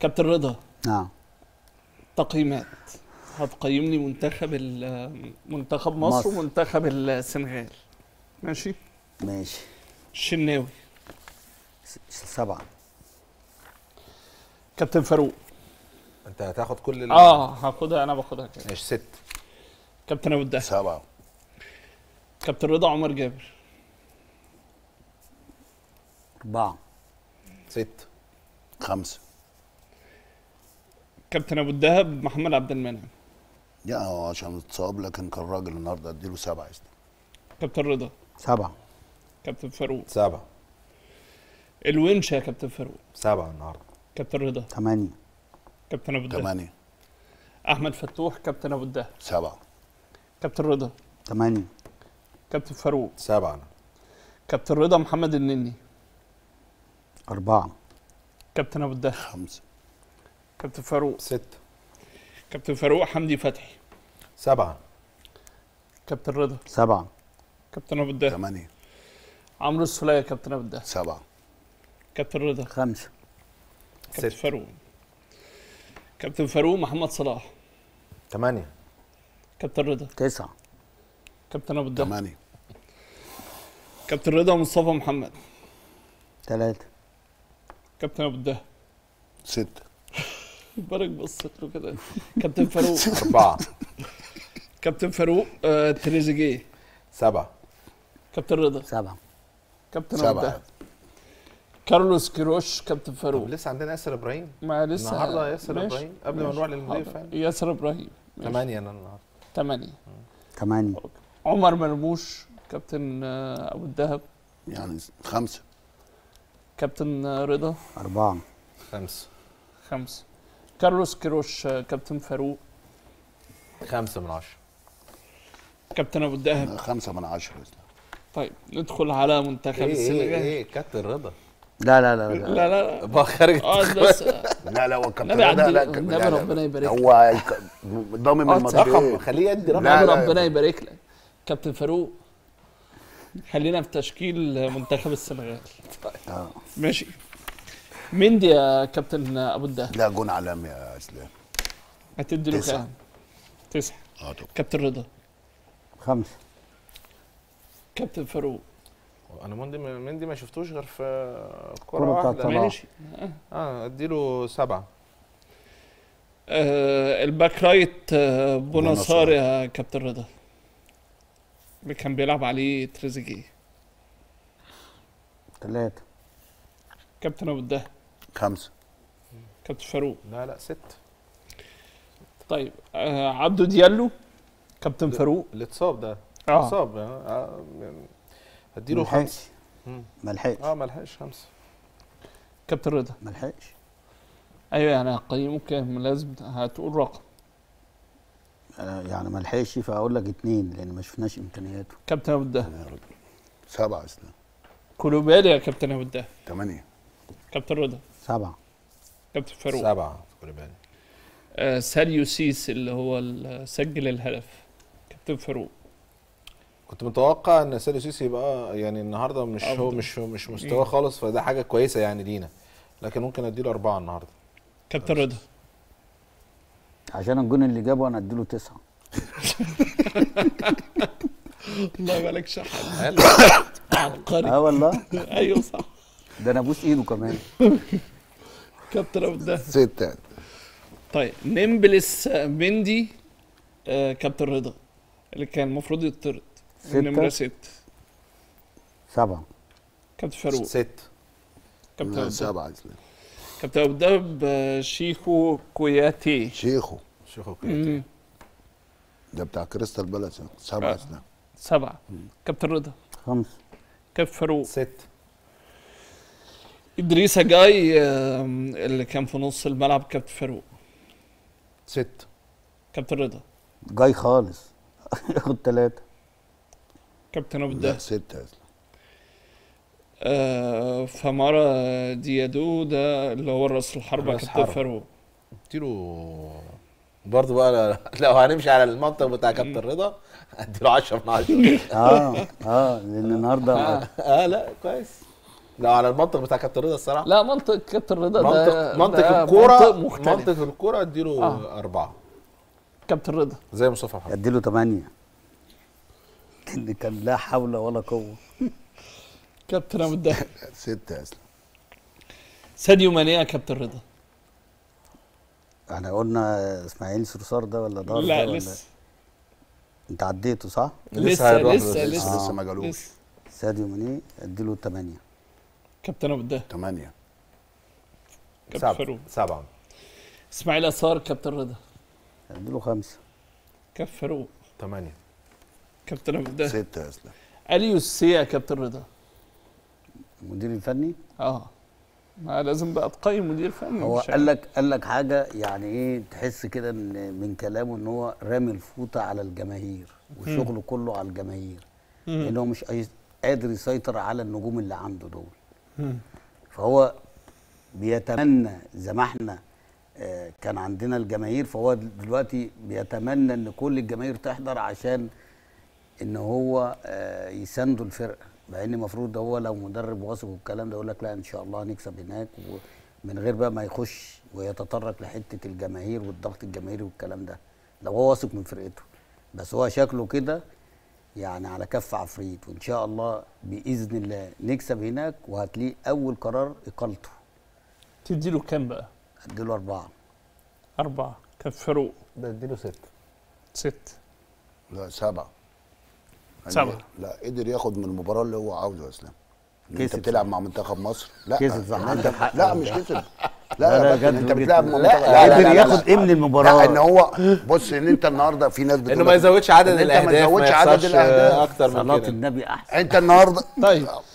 كابتن رضا نعم تقييمات هتقيم لي منتخب ال- منتخب مصر, مصر. ومنتخب السنغال ماشي ماشي الشناوي س- سبعة كابتن فاروق انت هتاخد كل ال... اه هاخدها انا باخدها كده ماشي ست كابتن ابو الدهب سبعة كابتن رضا عمر جابر أربعة ست خمسة كابتن ابو الدهب محمد عبد المنعم يا هو عشان اتصاب لكن كان راجل النهارده اديله سبعة يا اسطى. كابتن رضا سبعة كابتن فاروق سبعة الونش يا كابتن فاروق سبعة النهارده كابتن رضا ثمانية كابتن ابو الدهب ثمانية احمد فتوح كابتن ابو الدهب سبعة كابتن رضا ثمانية كابتن فاروق سبعة كابتن رضا محمد النني أربعة كابتن ابو الدهب خمسة كابتن فاروق ست كابتن فاروق حمدي فتحي سبعة كابتن رضا سبعة كابتن ابو الدهب ثمانية عمرو السولية كابتن ابو الدهب سبعة كابتن رضا خمسة كابتن ست فاروق كابتن فاروق محمد صلاح ثمانية كابتن رضا تسعة كابتن ابو الدهب ثمانية كابتن رضا مصطفى محمد ثلاثة كابتن ابو الدهب ستة بارك بصيت له كده كابتن فاروق أربعة كابتن فاروق آه تريزيجيه سبعة كابتن رضا سبعة كابتن ابو سبعة الدهب كارلوس كيروش كابتن طب فاروق لسه عندنا ياسر إبراهيم ما لسه النهارده ياسر ماشي. إبراهيم قبل ما ماشي. نروح للمضيف حاضر. يعني ياسر ابراهيم ماشي. ثمانية أنا النهارده ثمانية ثمانية عمر مرموش كابتن آه، ابو الدهب يعني خمسة كابتن آه، رضا أربعة خمسة خمسة كارلوس كيروش آه، كابتن فاروق خمسة من عشرة كابتن ابو الدهب خمسة من عشرة يا اسطى. طيب ندخل على منتخب إيه إيه السنغال إيه كابتن رضا لا لا لا, لا. لا لا لا بقى خارج اه بس لا لا هو الكابتن النبي ده عدي لا النبي لا، لا. ربنا يبارك لك. هو هيك- ضامن آه، من رقم الماتشين خليه يدي رقم لا، النبي لا. ربنا يبارك لك كابتن فاروق خلينا في تشكيل منتخب السنغال آه. ماشي مندي يا كابتن ابو الدهب لا جون عالمي يا اسلام هتدي له تسعة. كام؟ تسعة اه طبعا كابتن رضا خمسة كابتن فاروق أنا مندي مندي ما شفتوش غير في كرة كرة بتاعت واحدة صلاح. ماشي اه اديله سبعة آه الباك رايت آه بوناسار بوناسار. يا كابتن رضا اللي كان بيلعب عليه تريزيجيه ثلاثة كابتن ابو الدهب خمسة كابتن فاروق لا لا ست طيب آه عبدو ديالو كابتن فاروق اللي اتصاب ده اه اتصاب يعني آه، يعني هديله ملحقش. خمسة مم. ملحقش اه ما لحقش خمسة كابتن رضا ملحقش ايوه يعني هقيمه كام لازم هتقول رقم آه، يعني ملحقش فأقول لك اتنين لأن ما شفناش إمكانياته كابتن ابو الدهب يا رب. سبعة يا اسلام كولوبالي يا كابتن ابو الدهب ثمانية كابتن رضا سبعة كابتن فاروق سبعة خلي بالك آه ساليو سيس اللي هو ال- سجل الهدف كابتن فاروق كنت متوقع ان سيدو سيسي يبقى يعني النهارده مش هو أفضل. مش مش مستواه خالص فده حاجه كويسه يعني لينا لكن ممكن اديله اربعه النهارده كابتن رضا عشان الجون اللي جابه أنا أديله تسعة الله يبارك شحن قال عبقري اه والله ايوه صح ده أنا أبوس إيده كمان كابتن ابو الدهب ستة طيب نمبلس مندي آه كابتن رضا اللي كان المفروض يطرد ستة. نمرة ست سبعة كابتن فاروق ست كابتن لا أبو الدهب. سبعة يا اسلام كابتن ابو الدهب آه، شيخو كوياتي شيخو شيخو مم. ده بتاع كريستال بالاس سبعة يا آه. اسلام سبعة كابتن رضا خمسة كابتن فاروق ست ادريسا جاي آه، اللي كان في نص الملعب كابتن فاروق ست كابتن رضا جاي خالص ياخد ثلاثة كابتن ابو لا الدهب ستة يا اسلام آه فمارا ديادو ده اللي هو راس الحربة رأس كابتن حربة. فاروق اديله برضه بقى لو هنمشي على المنطق بتاع كابتن رضا اديله 10 من 10 اه اه لأن النهاردة آه. اه لا كويس لا على المنطق بتاع كابتن رضا الصراحه لا منطق كابتن رضا منطق ده منطق ده الكوره منطق مختلف منطق الكوره اديله آه. اربعه كابتن رضا زي مصطفى محمد اديله 8 اللي كان لا حول ولا قوه كابتن ابو الدهب ستة يا اسلام ساديو ماني يا كابتن رضا احنا قلنا اسماعيل صرصار ده ولا دار لا ده ولا لسه انت عديته صح؟ لسه هيروح لسه له. لسه لسه ما جالوش لسه ساديو ماني اديله 8 كابتن ابو الدهب ثمانية كابتن سبعه فاروق سبعه اسماعيل اثار كابتن رضا اديله 5 كابتن فاروق ثمانيه كابتن ابو الدهب ستة يا اسلام اليو السيا كابتن رضا المدير الفني اه ما لازم بقى تقيم مدير فني هو مش قال لك قال لك حاجه يعني ايه تحس كده ان من كلامه ان هو رامي الفوطه على الجماهير وشغله كله على الجماهير مم. لان هو مش أي- قادر يسيطر على النجوم اللي عنده دول مم. فهو بيتمنى زي ما احنا آه، كان عندنا الجماهير فهو دلوقتي بيتمنى ان كل الجماهير تحضر عشان ان هو آه، يساندوا الفرقه مع ان المفروض ده هو لو مدرب واثق والكلام ده يقول لك لا ان شاء الله هنكسب هناك ومن غير بقى ما يخش ويتطرق لحته الجماهير والضغط الجماهيري والكلام ده لو هو واثق من فرقته بس هو شكله كده يعني على كف عفريت وان شاء الله باذن الله نكسب هناك وهتلاقيه اول قرار اقالته تدي له كام بقى؟ اديله اربعه أربعة كابتن فاروق ده اديله سته ست لا سبعة يعني سبعة. لا قدر ياخد من المباراة اللي هو عاوزه يا اسلام إن انت كسب بتلعب مع منتخب مصر لا كسب صح، إن عندك انت حق. لا مش كسب لا, لا، لا, لا، لا جد انت وجد. بتلعب مع لا، منتخب لا، لا، قدر لا، ياخد ايه من المباراه لا ان هو بص ان انت النهارده في ناس بتقول انه ما لك يزودش عدد إن أنت ما الاهداف ما تزودش عدد يخسرش الأهداف. اكتر من صلاه كده النبي احسن انت النهارده طيب